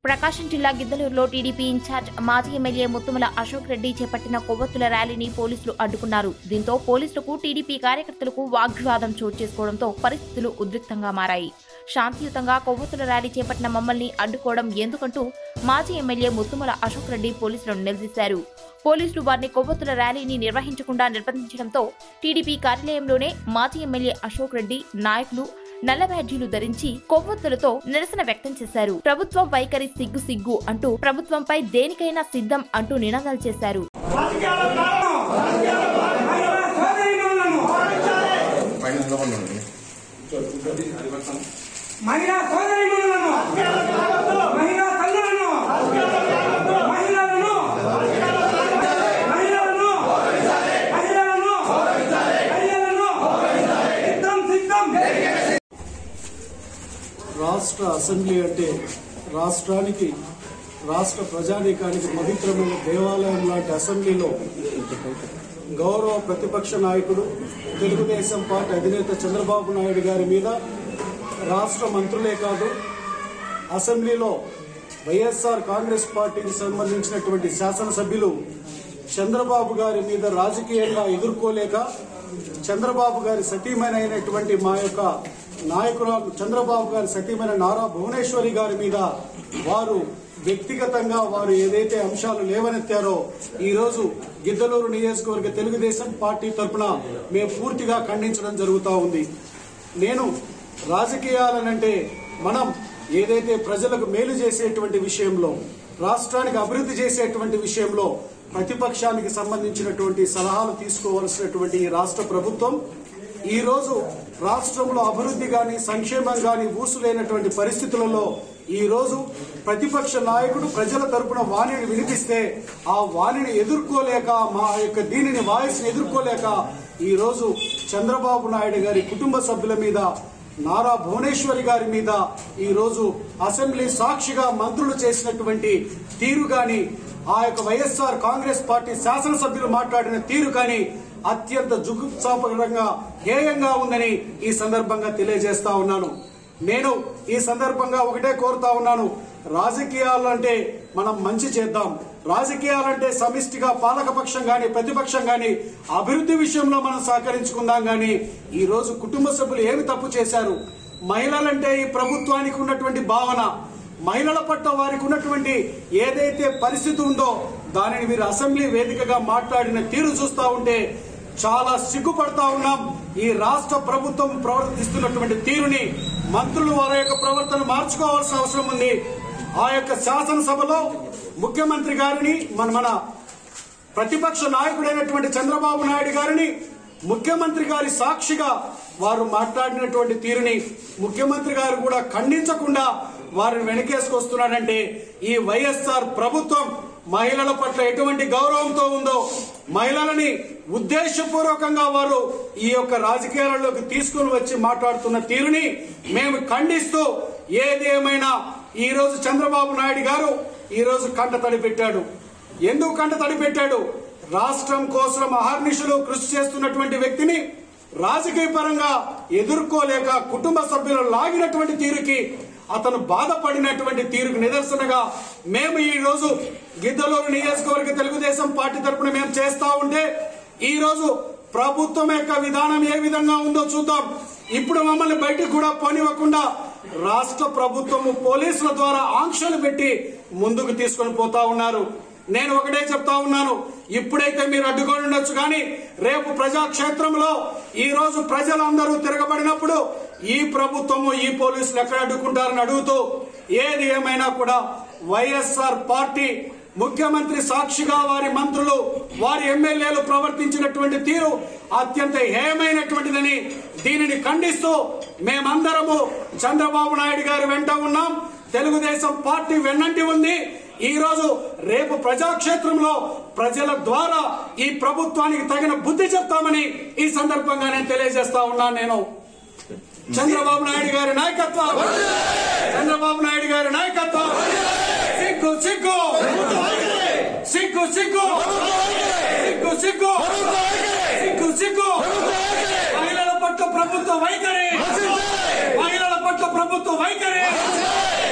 ప్రకాశం జిల్లా గిద్దలూరులో TDP incharge మాజీ ఎమ్మెల్యే ముత్తుమల అశోక్ రెడ్డి చేపట్టిన కొవ్వొత్తుల ర్యాలీని పోలీసులు అడ్డుకున్నారు దీంతో పోలీసులకు టీడీపీ కార్యకర్తలకు వాగ్వివాదం చోటు చేసుకోవడంతో పరిస్థితులు ఉద్రిక్తంగా మారాయి శాంతియుతంగా కొవ్వొత్తుల ర్యాలీ చేపట్టిన మమ్మల్ని అడ్డుకోవడం ఎందుకంటూ మాజీ ఎమ్మెల్యే ముత్తుమల అశోక్ రెడ్డి పోలీసులను నిలదీశారు పోలీసులు వారిని కొవ్వొత్తుల ర్యాలీని నిర్వహించకుండా నిర్బంధించడంతో టీడీపీ కార్యాలయంలోనే మాజీ ఎమ్మెల్యే అశోక్ రెడ్డి నాయకులు నల్ల బ్యాడ్జీలు ధరించి కొవ్వొత్తులతో నిరసన వ్యక్తం చేశారు ప్రభుత్వం వైఖరి సిగ్గు సిగ్గు అంటూ ప్రభుత్వంపై దేనికైనా సిద్ధం అంటూ నినాదాలు చేశారు పైన నిలబడండి మహిళా సోదరిమణులను మహిళా తల్లులను మహిళలను మహిళలను మహిళలను మహిళలను సిద్ధం సిద్ధం రాష్ట్ర అసెంబ్లీ అంటే రాష్ట్రానికి రాష్ట్ర ప్రజానీకానికి పవిత్రమైన దేవాలయం లాంటి అసెంబ్లీలో గౌరవ ప్రతిపక్ష నాయకుడు తెలుగుదేశం పార్టీ అధినేత చంద్రబాబు నాయుడు గారి మీద రాష్ట్ర మంత్రులే కాదు అసెంబ్లీలో వైఎస్ఆర్ కాంగ్రెస్ పార్టీకి సంబంధించినటువంటి శాసనసభ్యులు చంద్రబాబు గారి మీద రాజకీయంగా ఎదుర్కోలేక చంద్రబాబు గారి సతీమణి అయినటువంటి మా యొక్క నాయకురాలు చంద్రబాబు గారి సతీమణి నారా భువనేశ్వరి గారి మీద వారు వ్యక్తిగతంగా వారు ఏదైతే అంశాలు లేవనెత్తారో ఈ రోజు గిద్దలూరు నియోజకవర్గ తెలుగుదేశం పార్టీ తరఫున మేము పూర్తిగా ఖండించడం జరుగుతూ ఉంది నేను రాజకీయాలనంటే మనం ఏదైతే ప్రజలకు మేలు చేసేటువంటి విషయంలో రాష్ట్రానికి అభివృద్ధి చేసేటువంటి విషయంలో ప్రతిపక్షానికి సంబంధించినటువంటి సలహాలు తీసుకోవలసినటువంటి ఈ రాష్ట్ర ప్రభుత్వం ఈ రోజు రాష్ట్రంలో అభివృద్ధి గాని సంక్షేమం గాని ఊసులేనటువంటి పరిస్థితులలో ఈ రోజు ప్రతిపక్ష నాయకుడు ప్రజల తరపున వాణిని వినిపిస్తే ఆ వాణిని ఎదుర్కోలేక మా యొక్క దీనిని వాయిస్ ఎదుర్కోలేక ఈ రోజు చంద్రబాబు నాయుడు గారి కుటుంబ సభ్యుల మీద నారా భువనేశ్వరి గారి మీద ఈ రోజు అసెంబ్లీ సాక్షిగా మంత్రులు చేసినటువంటి తీరు గాని ఆ యొక్క వైఎస్ఆర్ కాంగ్రెస్ పార్టీ శాసనసభ్యులు మాట్లాడిన తీరు కానీ అత్యంత జుగుప్సాపకరంగా హేయంగా ఉందని ఈ సందర్భంగా తెలియజేస్తా ఉన్నాను నేను ఈ సందర్భంగా ఒకటే కోరుతా ఉన్నాను రాజకీయాలు అంటే మనం మంచి చేద్దాం రాజకీయాలంటే సమిష్టిగా పాలకపక్షం గాని ప్రతిపక్షం గాని అభివృద్ధి విషయంలో మనం సహకరించుకుందాం గాని ఈ రోజు కుటుంబ సభ్యులు ఏమి తప్పు చేశారు మహిళలంటే ఈ ప్రభుత్వానికి ఉన్నటువంటి భావన మహిళల పట్ల వారికి ఉన్నటువంటి ఏదైతే పరిస్థితి ఉందో దానిని మీరు అసెంబ్లీ వేదికగా మాట్లాడిన తీరు చూస్తా ఉంటే చాలా సిగ్గుపడతా ఉన్నాం ఈ రాష్ట్ర ప్రభుత్వం ప్రవర్తిస్తున్నటువంటి తీరుని మంత్రులు వారి యొక్క ప్రవర్తన మార్చుకోవాల్సిన అవసరం ఉంది ఆ యొక్క శాసనసభలో ముఖ్యమంత్రి గారిని మన మన ప్రతిపక్ష నాయకుడైనటువంటి చంద్రబాబు నాయుడు గారిని ముఖ్యమంత్రి గారి సాక్షిగా వారు మాట్లాడినటువంటి తీరుని ముఖ్యమంత్రి గారు కూడా ఖండించకుండా వారిని వెనకేసుకొస్తున్నాడంటే ఈ వైఎస్ఆర్ ప్రభుత్వం మహిళల పట్ల ఎటువంటి గౌరవంతో ఉందో మహిళలని ఉద్దేశపూర్వకంగా వారు ఈ యొక్క రాజకీయాలలోకి తీసుకుని వచ్చి మాట్లాడుతున్న తీరుని మేము ఖండిస్తూ ఏదేమైనా ఈ రోజు చంద్రబాబు నాయుడు గారు ఈ రోజు కంట తడి పెట్టాడు ఎందుకు కంట తడి పెట్టాడు రాష్ట్రం కోసం అహర్నిశలు కృషి చేస్తున్నటువంటి వ్యక్తిని రాజకీయ పరంగా ఎదుర్కోలేక కుటుంబ సభ్యులు లాగినటువంటి తీరుకి అతను బాధపడినటువంటి తీరుకు నిదర్శనగా మేము ఈ రోజు గిద్దలూరు నియోజకవర్గ తెలుగుదేశం పార్టీ తరపున మేము చేస్తా ఉంటే ఈ రోజు ప్రభుత్వం యొక్క విధానం ఏ విధంగా ఉందో చూద్దాం ఇప్పుడు మమ్మల్ని బయటికి కూడా పోనివ్వకుండా రాష్ట్ర ప్రభుత్వము పోలీసుల ద్వారా ఆంక్షలు పెట్టి ముందుకు తీసుకొని పోతా ఉన్నారు నేను ఒకటే చెప్తా ఉన్నాను ఇప్పుడైతే మీరు అడ్డుకొని ఉండొచ్చు కానీ రేపు ప్రజాక్షేత్రంలో ఈ రోజు ప్రజలందరూ తిరగబడినప్పుడు ఈ ప్రభుత్వము ఈ పోలీసులు ఎక్కడ అడ్డుకుంటారని అడుగుతూ ఏది ఏమైనా కూడా వైఎస్ఆర్ పార్టీ ముఖ్యమంత్రి సాక్షిగా వారి మంత్రులు వారి ఎమ్మెల్యేలు ప్రవర్తించినటువంటి తీరు అత్యంత హేయమైనటువంటిదని దీనిని ఖండిస్తూ మేమందరము చంద్రబాబు నాయుడు గారి వెంట ఉన్నాం తెలుగుదేశం పార్టీ వెన్నంటి ఉంది ఈ రోజు రేపు ప్రజాక్షేత్రంలో ప్రజల ద్వారా ఈ ప్రభుత్వానికి తగిన బుద్ధి చెప్తామని ఈ సందర్భంగా నేను తెలియజేస్తా ఉన్నాను నేను చంద్రబాబు నాయుడు గారి నాయకత్వం చంద్రబాబు నాయుడు గారి నాయకత్వం సిగ్గు సిగ్గు సిగ్గు సిగ్గు సిగ్గు సిగ్గు సిగ్గు సిగ్గు మహిళల పట్ల ప్రభుత్వ వైఖరి మహిళల పట్ల ప్రభుత్వ వైఖరి